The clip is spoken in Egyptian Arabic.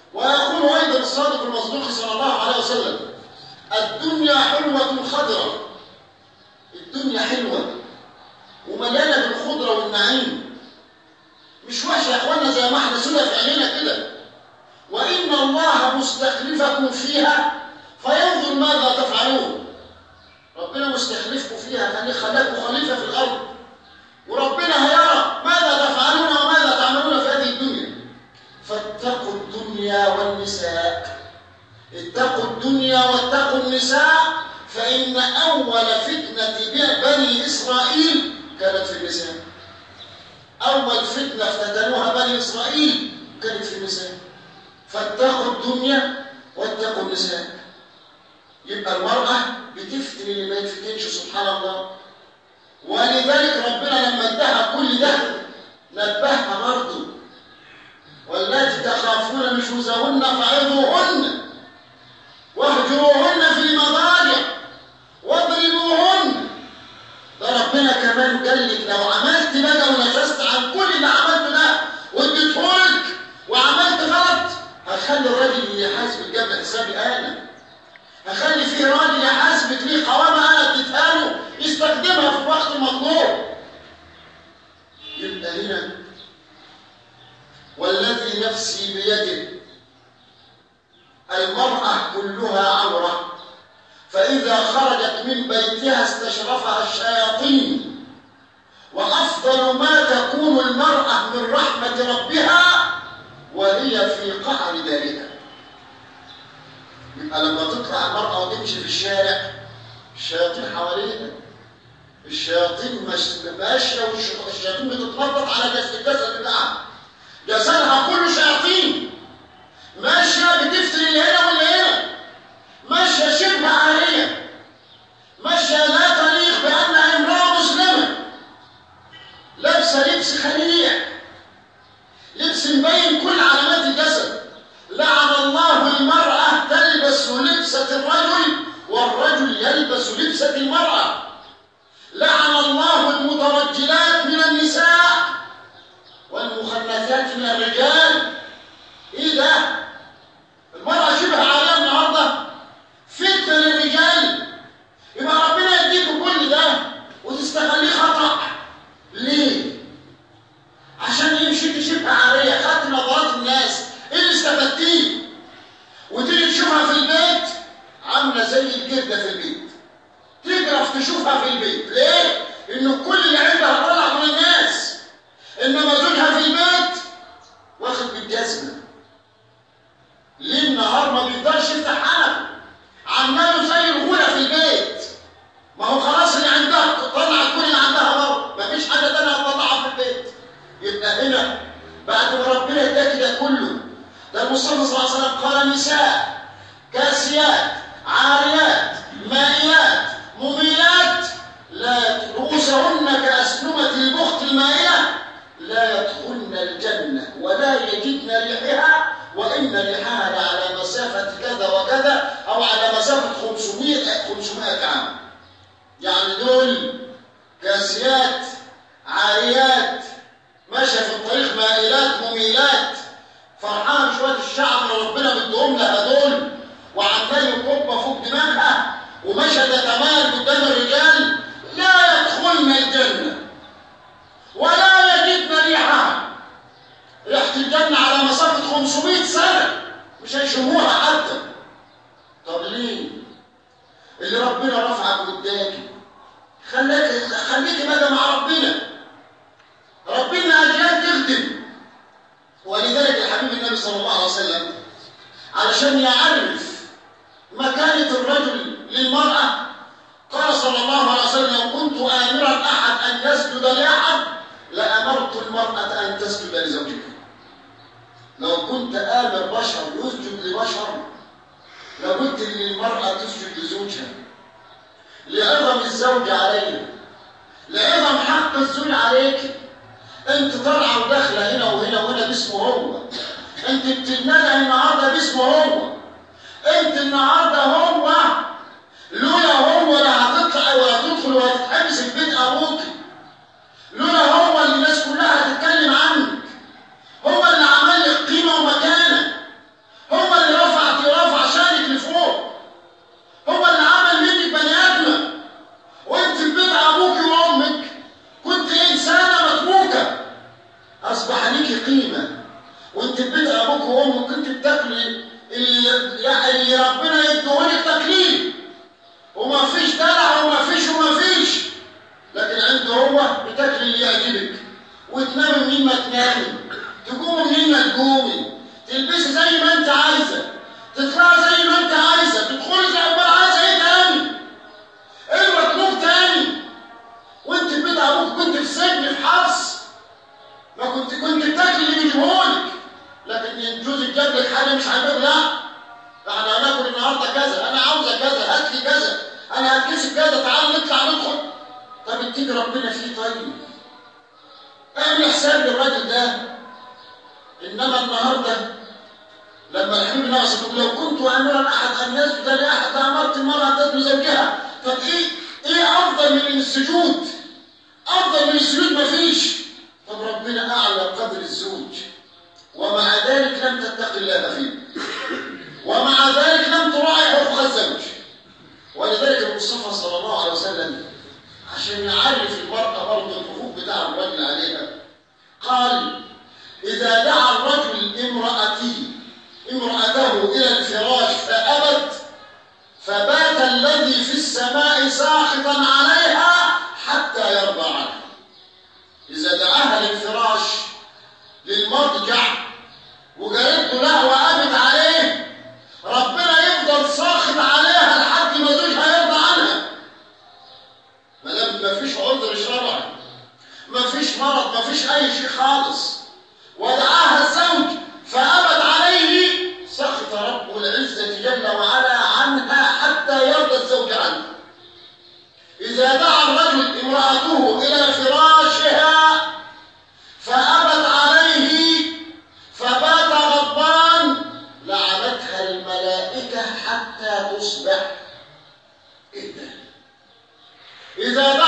ويقول أيضا الصادق المصدوق صلى الله عليه وسلم الدنيا حلوة خضرة الدنيا حلوة ومليانة بالخضرة والنعيم مش وحشة يا اخوانا زي ما احنا سنة في عينينا كده وإن الله مستخلفكم فيها فينظر ماذا تفعلون ربنا مستخلفكم فيها يعني خلاكم خليفة في الأرض وربنا هيرى ماذا تفعلون وماذا تعملون في هذه الدنيا فاتقوا الدنيا والنساء اتقوا الدنيا واتقوا النساء فإن أول فتنة بني إسرائيل كانت في النساء أول فتنة افتتنوها بني إسرائيل كانت في النساء فاتقوا الدنيا واتقوا النساء يبقى المرأة بتفتن اللي ما يتفتنش سبحان الله ولذلك ربنا لما ادها كل ده نبهها برضه واللاتي تخافون نشوزهن فعظوهن واهجروهن في المضاجع واضربوهن ده ربنا كمان قال لك لو عملت بقى ونشست عن كل اللي عملته ده واديتهولك وعملت غلط هخلي الراجل اللي يحاسبك قبل حسابي انا هخلي فيه راجل يحاسبك ليه قوامه انا اديتها له يستخدمها في الوقت المطلوب يبقى هنا والذي نفسي بيده المرأة كلها عورة فإذا خرجت من بيتها استشرفها الشياطين وأفضل ما تكون المرأة من رحمة ربها وهي في قعر دارها يبقى لما تطلع المرأة وتمشي في الشارع الشياطين حواليها الشياطين مش- ماشية والشياطين بتتنطط على جسد الجسد بتاعها جسدها كله شياطين ماشية بتفتري اللي هنا واللي هنا ماشية شبه عارية ماشية لا تليق بأنها امرأة مسلمة لابسة لبس خليع لبس مبين كل علامات الجسد لعن الله المرأة تلبس لبسة الرجل والرجل يلبس لبسة المرأة لعن الله المترجلات من النساء والمخنثات من الرجال ايه ده المرأة شبه عارية النهاردة فتنة للرجال يبقى ربنا يديكوا كل ده وتستغليه خطأ ليه؟ عشان يمشي انت شبه عارية خدت نظرات الناس ايه اللي استفدتيه؟ وتيجي تشوفها في البيت عاملة زي الجردة في البيت تجرف تشوفها في البيت ليه؟ انه كل اللي عندها طلع من الناس انما زوجها في البيت واخد بالجزمه ليه النهار ما بيقدرش يفتح حنك عماله زي الغولة في البيت ما هو خلاص اللي عندها طلع كل اللي عندها بره مفيش حاجه تانية هتطلعها في البيت يبقى هنا بعد ما ربنا اداك ده كله ده المصطفى صلى الله عليه وسلم قال نساء كاسيات عاريات مائيات مميلات لا رؤوسهن كأسنمة البخت المائلة لا يدخلن الجنة ولا يجدن ريحها وإن ريحها لعلى مسافة كذا وكذا أو على مسافة 500 500 عام يعني دول كاسيات عاريات ماشية في الطريق مائلات مميلات فرحانة بشوية الشعب اللي ربنا مديهم لها دول وعمال يكب فوق دماغها ومشهد كمان قدام الرجال لا يدخلن الجنة ولا يجدن ريحها ريحة الجنة على مسافة 500 سنة مش هيشموها حتى طب ليه؟ اللي ربنا رفعك قدامك خلاك خليك بقى مع ربنا ربنا أجيال تخدم ولذلك الحبيب النبي صلى الله عليه وسلم علشان يعرف مكانة الرجل للمرأة قال صلى الله عليه وسلم لو كنت آمرا أحد أن يسجد لأحد لأمرت المرأة أن تسجد لزوجها لو كنت آمر بشر يسجد لبشر لابد ان المرأة تسجد لزوجها لعظم الزوج عليها لعظم حق الزوج عليك انت طالعه وداخله هنا وهنا وهنا باسمه هو انت بتتندى النهارده باسمه هو انت النهارده هو لولا هو لا هتطلع ولا تدخل ولا تتحبس في بيت ابوك لولا هو اللي الناس كلها هتتكلم عنك هو اللي عمل لك قيمه ومكانه ابوك وامك كنت بتاكلي اللي, لا اللي ربنا يديهولك تاكليه وما فيش دلع وما فيش وما فيش لكن عنده هو بتاكل اللي يعجبك وتنامي منين ما تنامي تقومي منين ما تقومي تلبسي زي ما انت عايزه تطلعي زي ما انت عايزه تدخلي زي ما عايزه ايه تاني ايه المطلوب تاني وانت في بيت ابوك كنت في سجن في حبس ما كنت كنت بتاكل اللي بيجيبهولك لكن جوزك جاب لك حاجه مش عاجبك لا احنا هناكل النهارده كذا انا عاوزه كذا هات لي كذا انا هتكسب كذا تعال نطلع ندخل طب اتقي ربنا فيه طيب اعمل حساب للراجل ده انما النهارده لما الحبيب النبي صلى الله عليه وسلم لو كنت امرا احد ان يسجد لاحد امرت المراه ان تسجد زوجها طب ايه ايه افضل من السجود افضل من السجود مفيش طب ربنا اعلى قدر الزوج ومع ذلك لم تتق الله فيه ومع ذلك لم تراعي حقوق الزوج ولذلك المصطفى صلى الله عليه وسلم عشان يعرف المرأة برضه الحقوق بتاع الرجل عليها قال إذا دعا الرجل امرأتي امرأته إلى الفراش فأبت فبات الذي في السماء ساخطا عليها حتى يرضى عنها إذا دعاها للفراش للمضجع وقالت له لا وقامت عليه ربنا يفضل ساخط عليها لحد ما زوجها يرضى عنها ما دام ما فيش عذر شرعي ما فيش مرض ما فيش اي شيء خالص ودعاها الزوج فابت عليه سخط رب العزه جل وعلا عنها حتى يرضى الزوج عنها اذا دعا الرجل امراته الى فراشها فابت عليه فبات غضبان لعنتها الملائكه حتى تصبح ايه ده اذا